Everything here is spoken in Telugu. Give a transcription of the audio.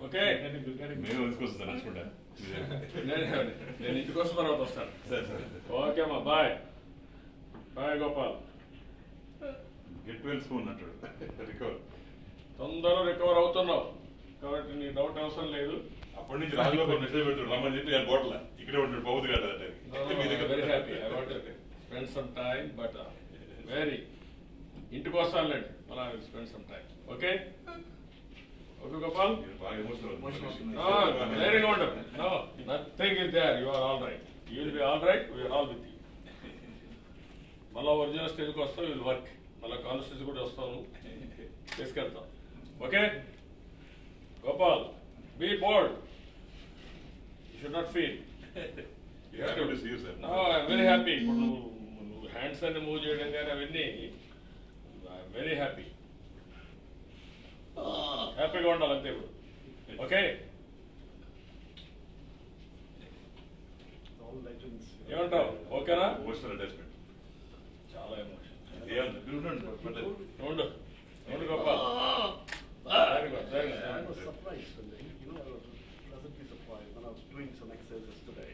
ఓకే మేము తీసుకొస్తాం నడుచుకుంటా నేను నేను ఇంటికి వస్తున్న తర్వాత వస్తాను సరే సరే ఓకే అమ్మా bye bye Gopal get well soon అంటాడు రికవర్ తొందరగా రికవర్ అవుతున్నావు కాబట్టి నీ డౌట్ అవసరం లేదు అప్పటి నుంచి రాజగోపాల్ మెసేజ్ పెడుతున్నాడు రమ్మని చెప్పి నేను పోట్ల ఇక్కడే ఉంటాడు పోవద్దు కాదు very happy I want spend some time but very ఇంటికి వస్తానులేండి అలా spend some time okay okay Gopal బాగా ఎమోషనల్ ధైర్యంగా ఉండు no nothing is there you are all right you will be all right we are all with you మళ్ళీ ఒరిజినల్ స్టేజ్కి వస్తావు విల్ వర్క్ మళ్ళీ కాన్స్టిట్యూన్సీ కూడా వస్తాను తీసుకెళ్తాం okay Gopal be bold you should not feel Happy to see you, sir. Very happy ఇప్పుడు నువ్వు నువ్వు హ్యాండ్స్ అన్ని మూవ్ చేయడం కానీ అవన్నీ వెరీ హ్యాపీ హ్యాపీగా ఉండాలి అంతే ఇప్పుడు ఓకే All legends. ఏమంటావు ఓకేనా ఎమోషనల్ అటాచ్మెంట్ చాలా ఎమోషన్ ఏమన్నా పర్లేదు ఉండు ఉండు Gopal very good very I good was surprised when they, you know, I was pleasantly surprised when I was doing some exercises today.